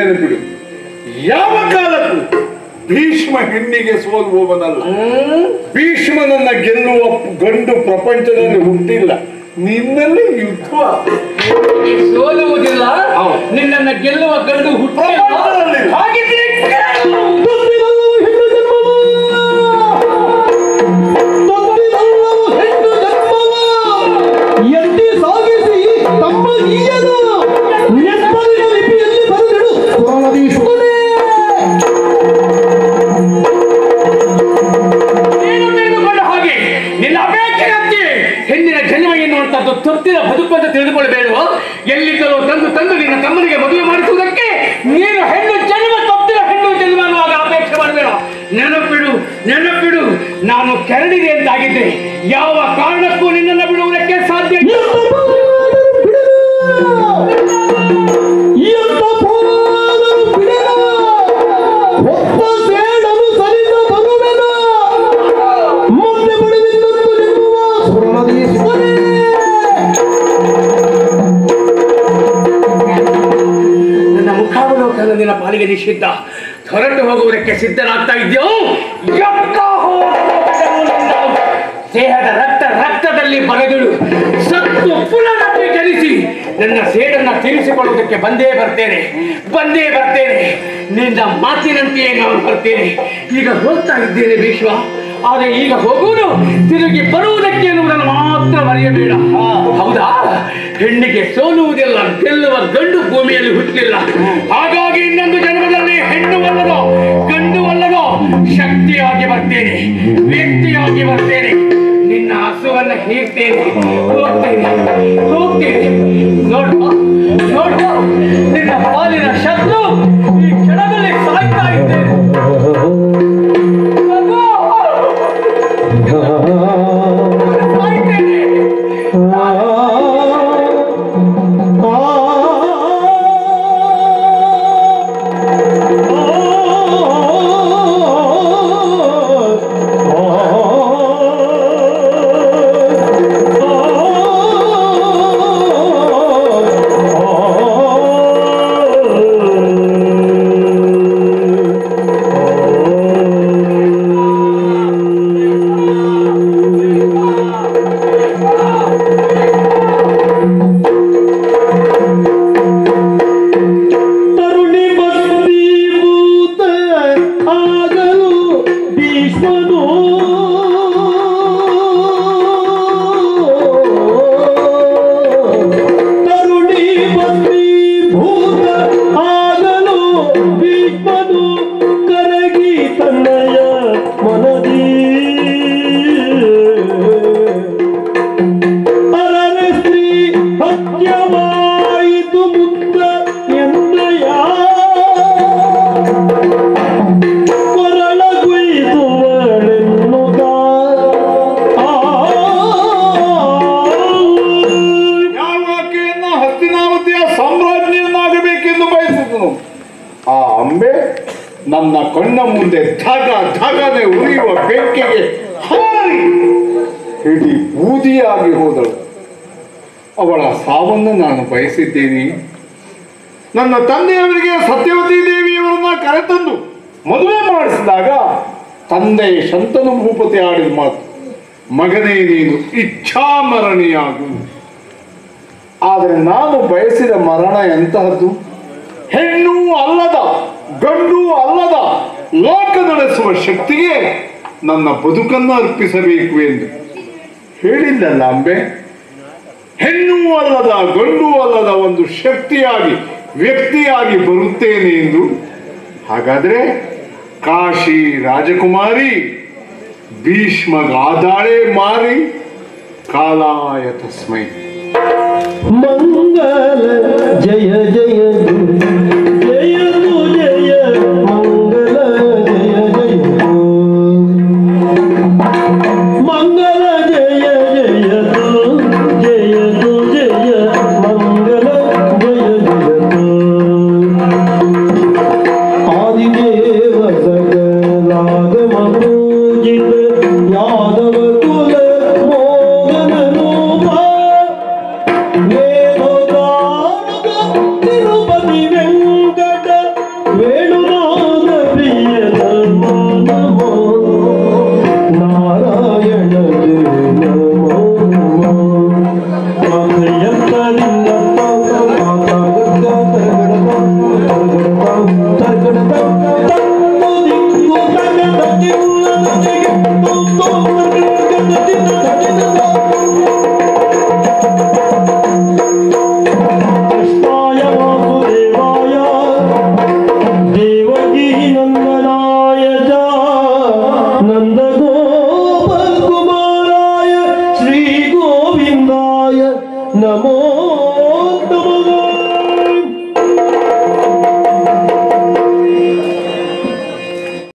ನೆನಪಿಡು ಯಾವ ಕಾಲಕ್ಕೂ ಭೀಷ್ಮ ಹೆಣ್ಣಿಗೆ ಸೋಲುವವನಲ್ಲ ಭೀಷ್ಮನನ್ನ ಗೆಲ್ಲುವ ಗಂಡು ಪ್ರಪಂಚದಲ್ಲಿ ಹುಟ್ಟಿಲ್ಲ ನಿನ್ನಲ್ಲಿ ಯುದ್ಧ ಈ ಸೋಲುವುದಿಲ್ಲ ಹೌದು. ನಿನ್ನನ್ನ ಗೆಲ್ಲುವ ಗಂಡು ಹುಟ್ಟಿಲ್ಲ ಪ್ರಪಂಚದಲ್ಲಿ. ಹಾಗಿದ್ರೆ ಕೇಳು. ಎತ್ತಿ ಸಾಗಿಸಿ ತಮ್ಮ ಗೀಯನು ನೆಮ್ಮದಿಯ ಲಿಪಿಯಲ್ಲಿ ಬರೆದಿಡು ಪುರಾಣದೀಶ್ವರನೇ ನೀನು ತಿಳಿದುಕೊಂಡ ಹಾಗೆ ನಿನ್ನ ಅಪೇಕ್ಷೆಯಂತೆ ಹೆಣ್ಣಿನ ಜನ್ಮ ಎನ್ನುವಂತದ್ದು ತಪ್ಪಿನ ಬದುಕು ಅಂತ ತಿಳಿದುಕೊಳ್ಳಬೇಡ ಎಲ್ಲಿದ್ದಲೋ ತಂದು ತಂದು ನಿನ್ನ ತಮ್ಮನಿಗೆ ಮದುವೆ ಮಾಡಿಸುವುದಕ್ಕೆ ನೀನು ಹೆಣ್ಣು ಜನ್ಮ ತಪ್ಪಿನ ಹೆಣ್ಣು ಜನ್ಮ ಅನ್ನುವಾಗ ಅಪೇಕ್ಷೆ ಮಾಡಬೇಡ ನೆನಪಿಡು ನೆನಪಿಡು ನಾನು ಕೆರಡಿದೆ ಅಂತಾಗಿದ್ದೆ ಯಾವ ಕಾರಣಕ್ಕೂ ನಿನ್ನನ್ನು ಬಿಡುವುದಕ್ಕೆ ಸಾಧ್ಯ ಇಲ್ಲ. ಎಂತ ಪೋಲಾದರೂ ಬಿಡೆನ ಒಬ್ಬ ಸೇಡನು ಸರಿದ ಬರುವೆನ ಮುಂದೆ ಬಡಿದಿದ್ದಂತು ನಿಮ್ಮುವ ಸುರಳದೀಶ್ವರೇ ನನ್ನ ಮುಖಾವಲೋಕನ ನಿನ್ನ ಪಾಲಿಗೆ ನಿಷಿದ್ಧ ಹೊರಟು ಹೋಗುವುದಕ್ಕೆ ಸಿದ್ಧನಾಗ್ತಾ ಇದೆಯೋ ಯಕ್ಕ ಹೋಗುವುದನ್ನು ನಿನ್ನ ದೇಹದ ರಕ್ತ ರಕ್ತದಲ್ಲಿ ಬರೆದಿಡು ಸತ್ತು ಪುನರಪಿ ಜನಿಸಿ ನನ್ನ ಸೇಡನ್ನ ತೀರಿಸಿಕೊಳ್ಳುವುದಕ್ಕೆ ಬಂದೇ ಬರ್ತೇನೆ ಬಂದೇ ಬರ್ತೇನೆ ನಿನ್ನ ಮಾತಿನಂತೆಯೇ ನಾನು ಬರ್ತೇನೆ ಈಗ ಹೋಗ್ತಾ ಇದ್ದೇನೆ ಭೀಷ್ಮ ಆದರೆ ಈಗ ಹೋಗುವುದು ತಿರುಗಿ ಬರುವುದಕ್ಕೆ ಎನ್ನುವುದನ್ನು ಮಾತ್ರ ಮರೆಯಬೇಡ ಹೌದಾ ಹೆಣ್ಣಿಗೆ ಸೋಲುವುದಿಲ್ಲ ಗೆಲ್ಲುವ ಗಂಡು ಭೂಮಿಯಲ್ಲಿ ಹುಟ್ಟಲಿಲ್ಲ ಹಾಗಾಗಿ ಇನ್ನೊಂದು ಜನ್ಮದಲ್ಲಿ ಹೆಣ್ಣು ಅಲ್ಲದೋ ಗಂಡು ಅಲ್ಲದೋ ಶಕ್ತಿಯಾಗಿ ಬರ್ತೇನೆ ವ್ಯಕ್ತಿಯಾಗಿ ಬರ್ತೇನೆ ನಿನ್ನ ಹಸುವನ್ನ ಹೀರ್ತೇನೆ ಹೋಗ್ತೇನೆ ಹೋಗ್ತೇನೆ ನೋಡುವ ನೋಡುವ ನಿನ್ನ ಪಾಲಿನ ಶತ್ರು ಈ ಕ್ಷಣದಲ್ಲಿ ಸಾಯ್ತಾ ಇದ್ದೇನೆ ಮಗು! ಸಾಯ್ತೇನೆ ತರುಣಿ ಭೂತ ಆಗಲು ಭೀಷ್ಮನು ತರುಣಿ ಭೂತ ಆಗಲು ಭೀಷ್ಮನು ಕರಗಿ ತನ್ನಯ ಮನದಿ ಅರರೆ ಸ್ತ್ರೀ ಹತ್ಯವಾಯಿತು ಮುಕ್ತ ಎನ್ನಯ ಕೊರಳಗುಯ್ದುವಳೆನ್ನುತ್ತ ಯಾವಾಕೆಯನ್ನ ಹಸ್ತಿನಾವತಿಯ ಸಾಮ್ರಾಜ್ಞಿಯನ್ನಾಗಬೇಕೆಂದು ಬಯಸಿದನು ಆ ಅಂಬೆ ನನ್ನ ಕಣ್ಣ ಮುಂದೆ ಧಗ ಧಗನೆ ಉರಿಯುವ ಬೆಂಕಿಗೆ ಹಾರಿ ಹಿಡಿ ಬೂದಿಯಾಗಿ ಹೋದಳು ಅವಳ ಸಾವನ್ನು ನಾನು ಬಯಸಿದ್ದೇನೆ ನನ್ನ ತಂದೆಯವರಿಗೆ ಸತ್ಯವತಿ ದೇವಿಯವರನ್ನ ಕರೆತಂದು ಮದುವೆ ಮಾಡಿಸಿದಾಗ ತಂದೆ ಶಂತನು ಭೂಪತಿ ಆಡಿದ ಮಾತು ಮಗನೇ ನೀನು ಇಚ್ಛಾಮರಣಿಯಾಗು ಆದರೆ ನಾನು ಬಯಸಿದ ಮರಣ ಎಂತಹದ್ದು ಹೆಣ್ಣು ಅಲ್ಲದ ಗಂಡು ಅಲ್ಲದ ಲೋಕ ನಡೆಸುವ ಶಕ್ತಿಗೆ ನನ್ನ ಬದುಕನ್ನು ಅರ್ಪಿಸಬೇಕು ಎಂದು ಹೇಳಿಲ್ಲಲ್ಲ ಅಂಬೆ ಹೆಣ್ಣು ಅಲ್ಲದ ಗಂಡು ಅಲ್ಲದ ಒಂದು ಶಕ್ತಿಯಾಗಿ ವ್ಯಕ್ತಿಯಾಗಿ ಬರುತ್ತೇನೆ ಎಂದು ಹಾಗಾದ್ರೆ ಕಾಶಿ ರಾಜಕುಮಾರಿ ಭೀಷ್ಮಗಾದಾಳೆ ಮಾರಿ ಕಾಲಾಯ ತಸ್ಮೈ ಮಂಗಲ ಜಯ ಜಯ ಜಯದು ಜಯ ಮಂಗಲ ಜಯ ಜಯ ಮಂಗಲ ಜಯ ಜಯದು ಜಯದು ಜಯ ಮಂಗಲ ಜಯ ಜಯದು ಆದಿದೇವ ಸಕಲಾಗ ಮನೋಜಿತ ಯಾದವ ಕುಲ ಮೋಗನನು ಬಾ ವೇದೋದಾನದ ತಿರುಬ ನಮೋ ನಮಃ